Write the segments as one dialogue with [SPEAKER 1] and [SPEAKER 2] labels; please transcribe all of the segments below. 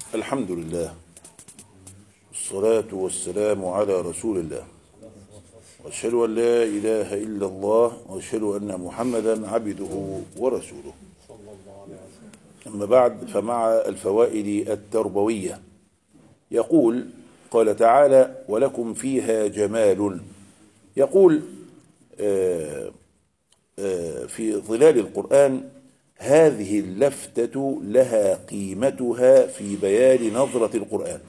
[SPEAKER 1] الحمد لله والصلاة والسلام على رسول الله وأشهد أن لا إله إلا الله وأشهد أن محمدا عبده ورسوله أما بعد فمع الفوائد التربوية يقول قال تعالى ولكم فيها جمال يقول آه آه في ظلال القرآن هذه اللفتة لها قيمتها في بيان نظرة القرآن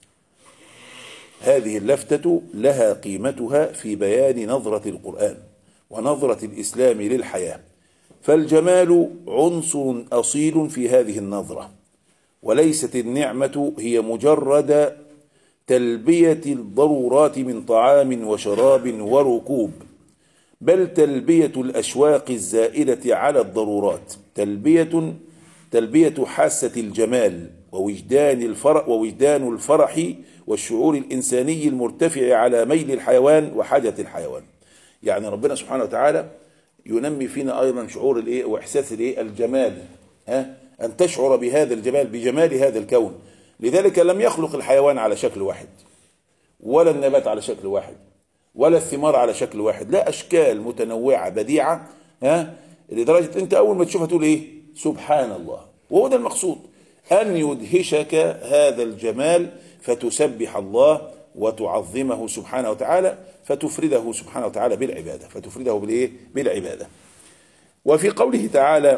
[SPEAKER 1] هذه اللفتة لها قيمتها في بيان نظرة القرآن ونظرة الإسلام للحياة فالجمال عنصر أصيل في هذه النظرة وليست النعمة هي مجرد تلبية الضرورات من طعام وشراب وركوب بل تلبية الأشواق الزائدة على الضرورات تلبية تلبية حاسة الجمال ووجدان الفرح ووجدان الفرح والشعور الإنساني المرتفع على ميل الحيوان وحاجة الحيوان يعني ربنا سبحانه وتعالى ينمي فينا أيضا شعور الإيه وإحساس الإيه الجمال ها أن تشعر بهذا الجمال بجمال هذا الكون لذلك لم يخلق الحيوان على شكل واحد ولا النبات على شكل واحد ولا الثمار على شكل واحد لا اشكال متنوعه بديعه ها لدرجه انت اول ما تشوفها تقول ايه سبحان الله وهو ده المقصود ان يدهشك هذا الجمال فتسبح الله وتعظمه سبحانه وتعالى فتفرده سبحانه وتعالى بالعباده فتفرده بالايه بالعباده وفي قوله تعالى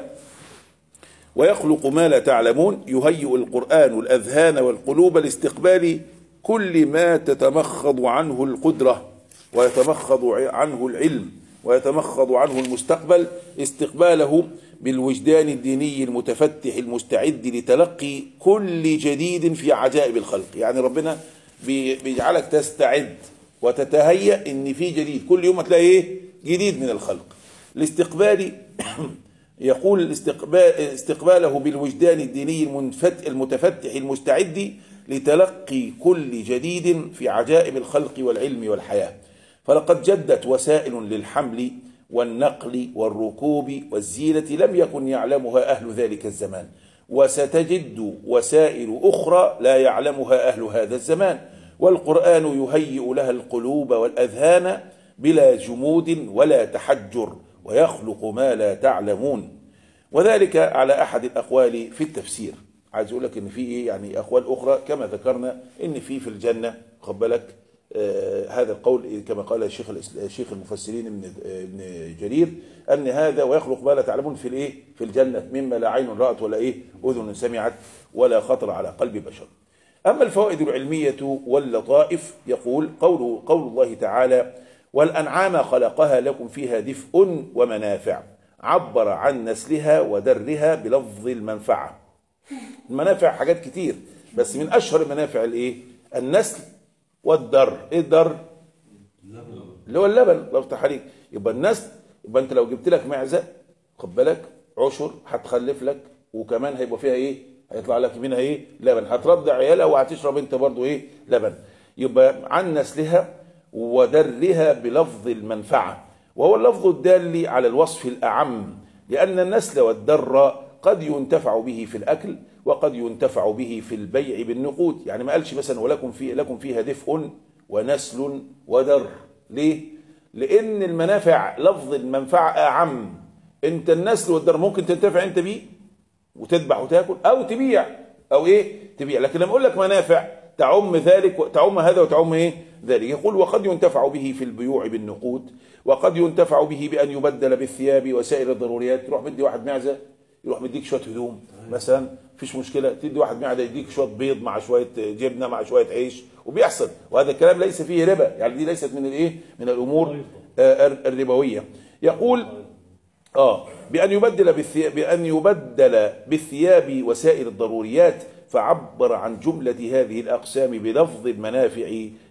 [SPEAKER 1] ويخلق ما لا تعلمون يهيئ القرآن الأذهان والقلوب لاستقبال كل ما تتمخض عنه القدرة ويتمخض عنه العلم ويتمخض عنه المستقبل استقباله بالوجدان الديني المتفتح المستعد لتلقي كل جديد في عجائب الخلق يعني ربنا بيجعلك تستعد وتتهيأ ان في جديد كل يوم تلاقي ايه جديد من الخلق الاستقبال يقول الاستقبال استقباله بالوجدان الديني المتفتح المستعد لتلقي كل جديد في عجائب الخلق والعلم والحياه فلقد جدت وسائل للحمل والنقل والركوب والزينة لم يكن يعلمها أهل ذلك الزمان وستجد وسائل أخرى لا يعلمها أهل هذا الزمان والقرآن يهيئ لها القلوب والأذهان بلا جمود ولا تحجر ويخلق ما لا تعلمون وذلك على أحد الأقوال في التفسير عايز أقول لك إن في إيه يعني أقوال أخرى كما ذكرنا إن في في الجنة خد بالك آه هذا القول كما قال الشيخ الشيخ المفسرين ابن ابن جرير ان هذا ويخلق ما لا تعلمون في الايه في الجنه مما لا عين رات ولا ايه اذن سمعت ولا خطر على قلب بشر. اما الفوائد العلميه واللطائف يقول قول قول الله تعالى والانعام خلقها لكم فيها دفء ومنافع عبر عن نسلها ودرها بلفظ المنفعه. المنافع حاجات كتير بس من اشهر المنافع الايه؟ النسل والدر ايه الدر اللي هو اللبن لو افتح عليك يبقى النسل يبقى انت لو جبت لك معزه خد بالك عشر هتخلف لك وكمان هيبقى فيها ايه هيطلع لك منها ايه لبن هترضع عيالها وهتشرب انت برضو ايه لبن يبقى عن نسلها ودرها بلفظ المنفعه وهو اللفظ الدال على الوصف الاعم لان النسل والدر قد ينتفع به في الاكل وقد ينتفع به في البيع بالنقود يعني ما قالش مثلا ولكم في لكم فيها دفء ونسل ودر ليه لان المنافع لفظ المنفعه اعم انت النسل والدر ممكن تنتفع انت بيه وتذبح وتاكل او تبيع او ايه تبيع لكن لما اقول لك منافع تعم ذلك تعم هذا وتعم ايه ذلك يقول وقد ينتفع به في البيوع بالنقود وقد ينتفع به بان يبدل بالثياب وسائر الضروريات تروح بدي واحد معزه يروح مديك شويه هدوم مثلا مفيش مشكله تدي واحد معده يديك شويه بيض مع شويه جبنه مع شويه عيش وبيحصل وهذا الكلام ليس فيه ربا يعني دي ليست من الايه من الامور آه الربويه يقول اه بان يبدل بالثياب بان يبدل بالثياب وسائر الضروريات فعبر عن جمله هذه الاقسام بلفظ المنافع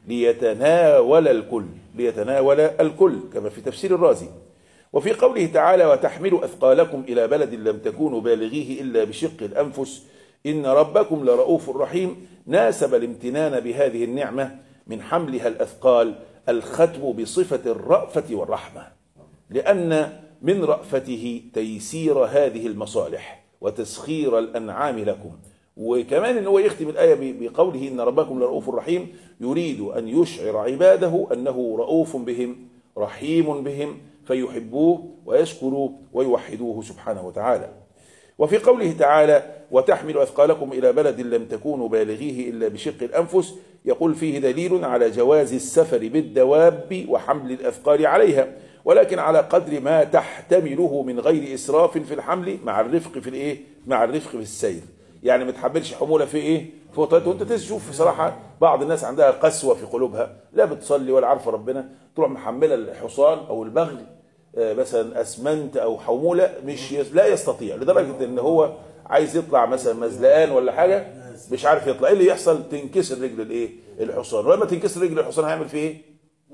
[SPEAKER 1] ليتناول الكل ليتناول الكل كما في تفسير الرازي وفي قوله تعالى وتحملوا أثقالكم إلى بلد لم تكونوا بالغيه إلا بشق الأنفس إن ربكم لرؤوف رحيم ناسب الامتنان بهذه النعمة من حملها الأثقال الختم بصفة الرأفة والرحمة لأن من رأفته تيسير هذه المصالح وتسخير الأنعام لكم وكمان ان هو يختم الايه ب- بقوله ان ربكم لرؤوف رحيم يريد ان يشعر عباده انه رؤوف بهم رحيم بهم فيحبوه ويشكروه ويوحدوه سبحانه وتعالى وفي قوله تعالى وتحمل أثقالكم إلى بلد لم تكونوا بالغيه إلا بشق الأنفس يقول فيه دليل على جواز السفر بالدواب وحمل الأثقال عليها ولكن على قدر ما تحتمله من غير إسراف في الحمل مع الرفق في الإيه؟ مع الرفق في السير يعني ما تحملش حمولة في إيه؟ في وطنات وأنت تشوف بصراحة بعض الناس عندها قسوة في قلوبها لا بتصلي ولا عارفة ربنا تروح محملة الحصان أو البغل آه، مثلا اسمنت او حموله مش يس... لا يستطيع لدرجه ان هو عايز يطلع مثلا مزلقان ولا حاجه مش عارف يطلع ايه اللي يحصل تنكسر رجل الايه الحصان ولما تنكسر رجل الحصان هيعمل فيه ايه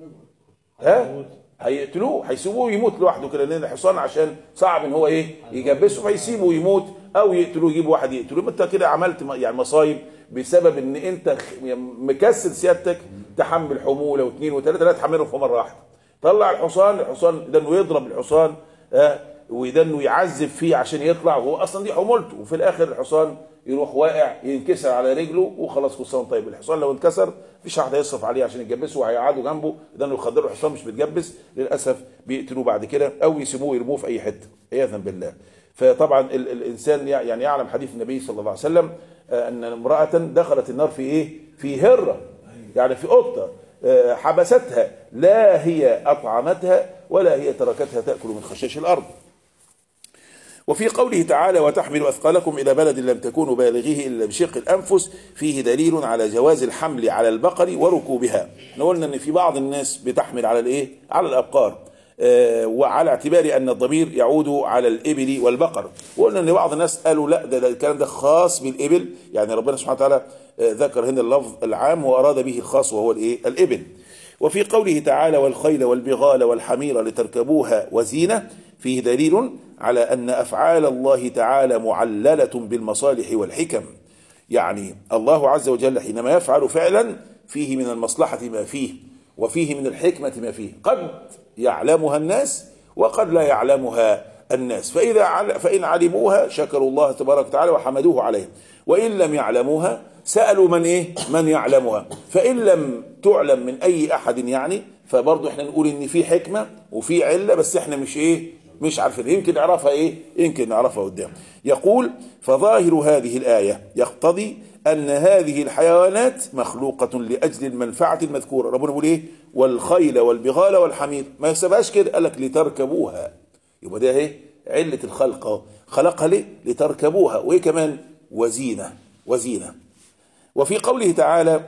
[SPEAKER 1] ها هيقتلوه هيسيبوه يموت لوحده كده لان الحصان عشان صعب ان هو ايه يجبسه فيسيبه يموت او يقتلوه يجيبوا واحد يقتلوه انت كده عملت م- يعني مصايب بسبب ان انت خ- يعني مكسر سيادتك تحمل حموله واثنين وثلاثه لا تحملهم في مره واحده طلع الحصان الحصان ده انه يضرب الحصان آه وده انه يعذب فيه عشان يطلع وهو اصلا دي حمولته وفي الاخر الحصان يروح واقع ينكسر على رجله وخلاص كل سنه وأنت طيب الحصان لو انكسر مفيش حد هيصرف عليه عشان يتجبسه وهيقعدوا جنبه ده انه يخدروا الحصان مش بيتجبس للاسف بيقتلوه بعد كده او يسيبوه يرموه في اي حته عياذا بالله فطبعا ال الانسان يع- يعني يعلم حديث النبي صلى الله عليه وسلم آه، ان امراه دخلت النار في ايه؟ في هره يعني في قطه آه، حبستها لا هي اطعمتها ولا هي تركتها تاكل من خشاش الارض وفي قوله تعالى وتحمل أثقالكم إلى بلد لم تكونوا بالغيه إلا بشق الأنفس فيه دليل على جواز الحمل على البقر وركوبها احنا قلنا أن في بعض الناس بتحمل على الإيه؟ على الأبقار آه، وعلى اعتبار أن الضمير يعود على الإبل والبقر وقلنا أن بعض الناس قالوا لا ده, ده الكلام ده خاص بالإبل يعني ربنا سبحانه وتعالى آه، ذكر هنا اللفظ العام وأراد به الخاص وهو الإيه؟ الإبل وفي قوله تعالى والخيل والبغال والحمير لتركبوها وزينة فيه دليل على أن أفعال الله تعالى معللة بالمصالح والحكم يعني الله عز وجل حينما يفعل فعلا فيه من المصلحة ما فيه وفيه من الحكمة ما فيه قد يعلمها الناس وقد لا يعلمها الناس فإذا عل- فإن علموها شكروا الله تبارك وتعالى وحمدوه عليه وإن لم يعلموها سألوا من إيه من يعلمها فإن لم تعلم من أي أحد يعني فبرضه احنا نقول إن في حكمة وفي علة بس احنا مش إيه مش عارفين يمكن نعرفها ايه يمكن نعرفها قدام يقول فظاهر هذه الآية يقتضي أن هذه الحيوانات مخلوقة لأجل المنفعة المذكورة ربنا بيقول ايه والخيل والبغال والحمير ما يسبهاش كده قال لك لتركبوها يبقى ده ايه علة الخلق أهو. خلقها ليه لتركبوها وايه كمان وزينة وزينة وفي قوله تعالى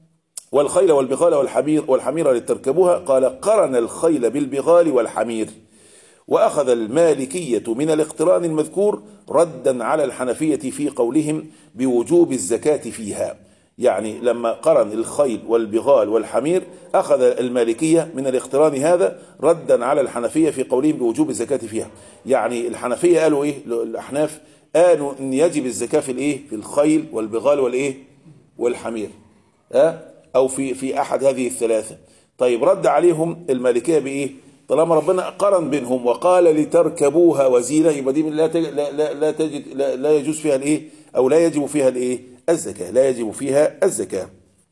[SPEAKER 1] والخيل والبغال والحمير والحمير لتركبوها قال قرن الخيل بالبغال والحمير وأخذ المالكية من الاقتران المذكور ردا على الحنفية في قولهم بوجوب الزكاة فيها يعني لما قرن الخيل والبغال والحمير أخذ المالكية من الاقتران هذا ردا على الحنفية في قولهم بوجوب الزكاة فيها يعني الحنفية قالوا إيه الأحناف قالوا إن يجب الزكاة في الإيه في الخيل والبغال والإيه والحمير ها أو في في أحد هذه الثلاثة طيب رد عليهم المالكية بإيه طالما ربنا قرن بينهم وقال لتركبوها وزينة يبقى دي لا تج... لا لا لا, تجد لا, لا يجوز فيها الايه او لا يجب فيها الايه الزكاة لا يجب فيها الزكاة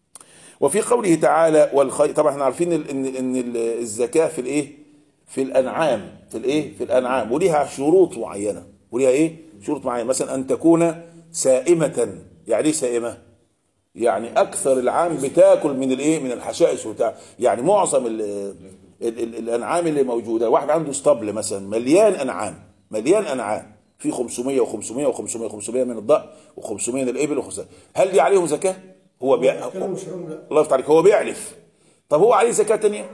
[SPEAKER 1] وفي قوله تعالى والخير طبعا احنا عارفين ال- ان ان ال- الزكاة في الايه في الانعام في الايه في الانعام وليها شروط معينة وليها ايه شروط معينة مثلا ان تكون سائمة يعني ايه سائمة يعني اكثر العام بتاكل من الايه من الحشائش وبتاع يعني معظم ال ال ال الانعام اللي موجوده واحد عنده اسطبل مثلا مليان انعام مليان انعام في 500 و500 و500 و500 من الضأن و500 من الابل و500 هل دي عليهم زكاه هو بيع... الله يفتح عليك هو بيعلف طب هو عليه زكاه ثانيه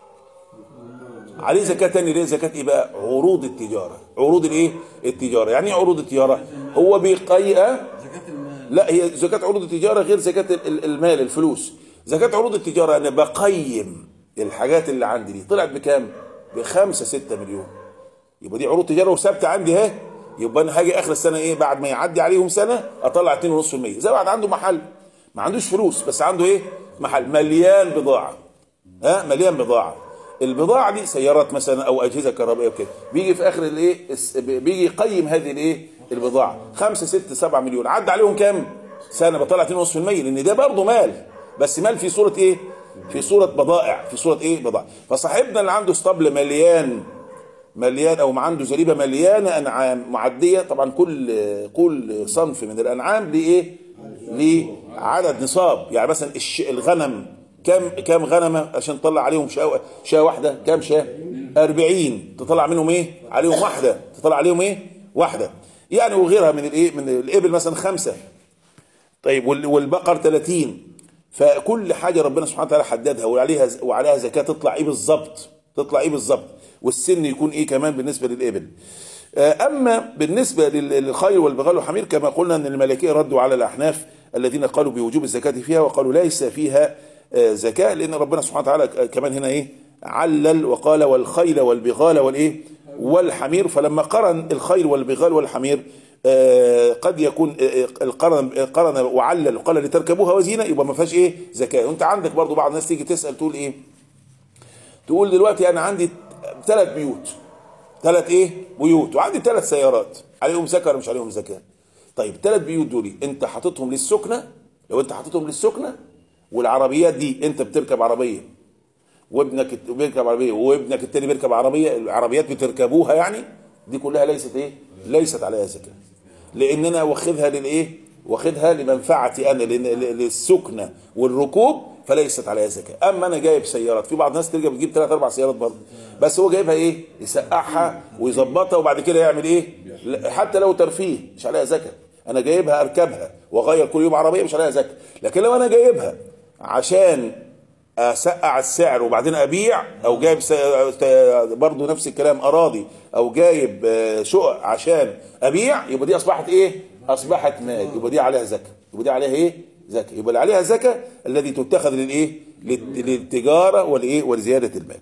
[SPEAKER 1] عليه زكاه ثانيه ليه زكاه ايه بقى عروض التجاره عروض الايه التجاره يعني ايه عروض التجاره هو بيقيئه
[SPEAKER 2] زكاة المال
[SPEAKER 1] لا هي زكاة عروض التجارة غير زكاة ال- المال الفلوس زكاة عروض التجارة أنا بقيم الحاجات اللي عندي دي طلعت بكام بخمسة ستة مليون يبقى دي عروض تجارة وثابتة عندي اهي يبقى أنا هاجي آخر السنة إيه بعد ما يعدي عليهم سنة أطلع 2.5% زي واحد عنده محل ما عندوش فلوس بس عنده إيه محل مليان بضاعة ها مليان بضاعة البضاعة دي سيارات مثلا أو أجهزة كهربائية وكده بيجي في آخر الإيه الس- بيجي يقيم هذه الإيه البضاعة 5 6 7 مليون عدى عليهم كام سنه بطلع 2.5% لان ده برضه مال بس مال في صوره ايه في صوره بضائع في صوره ايه بضائع فصاحبنا اللي عنده اسطبل مليان مليان او عنده زريبه مليانه انعام معديه طبعا كل كل صنف من الانعام ليه لعدد نصاب يعني مثلا الش- الغنم كم كم غنمه عشان تطلع عليهم شاة شاة واحده كم شاة 40 تطلع منهم ايه عليهم واحده تطلع عليهم ايه واحده يعني وغيرها من الايه من الابل مثلا خمسه طيب وال- والبقر 30 فكل حاجه ربنا سبحانه وتعالى حددها وعليها وعليها زكاه تطلع ايه بالظبط تطلع ايه بالظبط والسن يكون ايه كمان بالنسبه للابل آه، اما بالنسبه لل- للخيل والبغال والحمير كما قلنا ان الملكيه ردوا على الاحناف الذين قالوا بوجوب الزكاه فيها وقالوا ليس فيها آه، زكاه لان ربنا سبحانه وتعالى كمان هنا ايه علل وقال والخيل والبغال والايه والحمير فلما قرن الخيل والبغال والحمير آه، قد يكون آه، القرن قرن وعلل وقال لتركبوها وزينه يبقى ما فيهاش ايه زكاه وانت عندك برضو بعض الناس تيجي تسال تقول ايه تقول دلوقتي انا عندي ثلاث بيوت ثلاث ايه بيوت وعندي ثلاث سيارات عليهم زكاه ولا مش عليهم زكاه طيب ثلاث بيوت دول انت حاططهم للسكنه لو انت حاططهم للسكنه والعربيات دي انت بتركب عربيه وابنك الت- بيركب عربيه وابنك التاني بيركب عربيه العربيات بتركبوها يعني دي كلها ليست ايه ليست عليها زكاه لان انا واخدها للايه واخدها لمنفعتي انا لأن- ل- للسكنه والركوب فليست عليها زكاه اما انا جايب سيارات في بعض الناس ترجع بتجيب ثلاث اربع سيارات برضه بس هو جايبها ايه يسقعها ويظبطها وبعد كده يعمل ايه لا، حتى لو ترفيه مش عليها زكاه انا جايبها اركبها واغير كل يوم عربيه مش عليها زكاه لكن لو انا جايبها عشان اسقع السعر وبعدين ابيع او جايب س- برضه نفس الكلام اراضي او جايب آه، شقق عشان ابيع يبقى دي اصبحت ايه اصبحت مال يبقى دي عليها زكاه يبقى دي عليها ايه زكاه يبقى اللي عليها زكاه الذي تتخذ للايه للت- للتجاره والايه ولزياده المال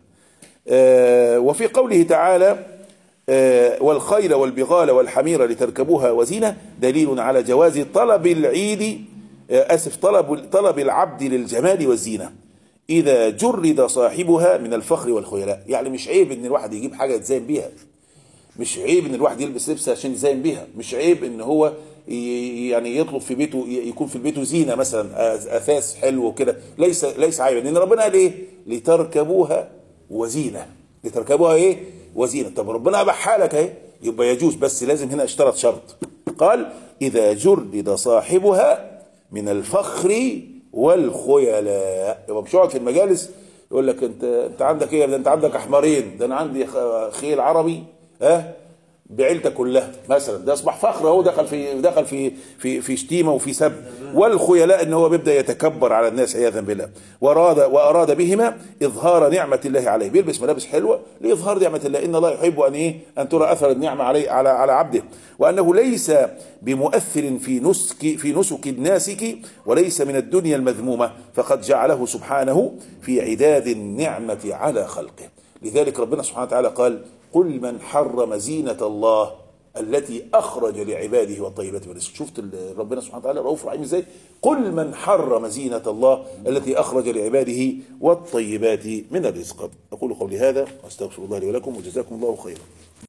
[SPEAKER 1] آه، وفي قوله تعالى آه، والخيل والبغال والحمير لتركبوها وزينة دليل على جواز طلب العيد آه، أسف طلب طلب العبد للجمال والزينة إذا جرد صاحبها من الفخر والخيلاء يعني مش عيب إن الواحد يجيب حاجة يتزين بيها مش عيب ان الواحد يلبس لبس عشان يزين بيها مش عيب ان هو ي- يعني يطلب في بيته ي- يكون في بيته زينه مثلا أ- اثاث حلو وكده ليس ليس عيبا لان ربنا قال ايه لتركبوها وزينه لتركبوها ايه وزينه طب ربنا اباحها لك اهي يبقى يجوز بس لازم هنا اشترط شرط قال اذا جرد صاحبها من الفخر والخيلاء يبقى مش يقعد في المجالس يقول لك انت انت عندك ايه ده انت عندك احمرين ده انا عندي خ- خيل عربي ها بعيلتك كلها مثلا ده اصبح فخر اهو دخل في دخل في في في شتيمه وفي سب والخيلاء ان هو بيبدا يتكبر على الناس عياذا بالله واراد واراد بهما اظهار نعمه الله عليه بيلبس ملابس حلوه لاظهار نعمه الله ان الله يحب ان ايه ان ترى اثر النعمه عليه على على عبده وانه ليس بمؤثر في نسك في نسك الناسك وليس من الدنيا المذمومه فقد جعله سبحانه في عداد النعمه على خلقه لذلك ربنا سبحانه وتعالى قال قل من حرم زينة الله التي أخرج لعباده والطيبات من الرزق شفت ال- ربنا سبحانه وتعالى رؤوف رحيم ازاي قل من حرم زينة الله التي أخرج لعباده والطيبات من الرزق أقول قولي هذا وأستغفر الله لي ولكم وجزاكم الله خيرا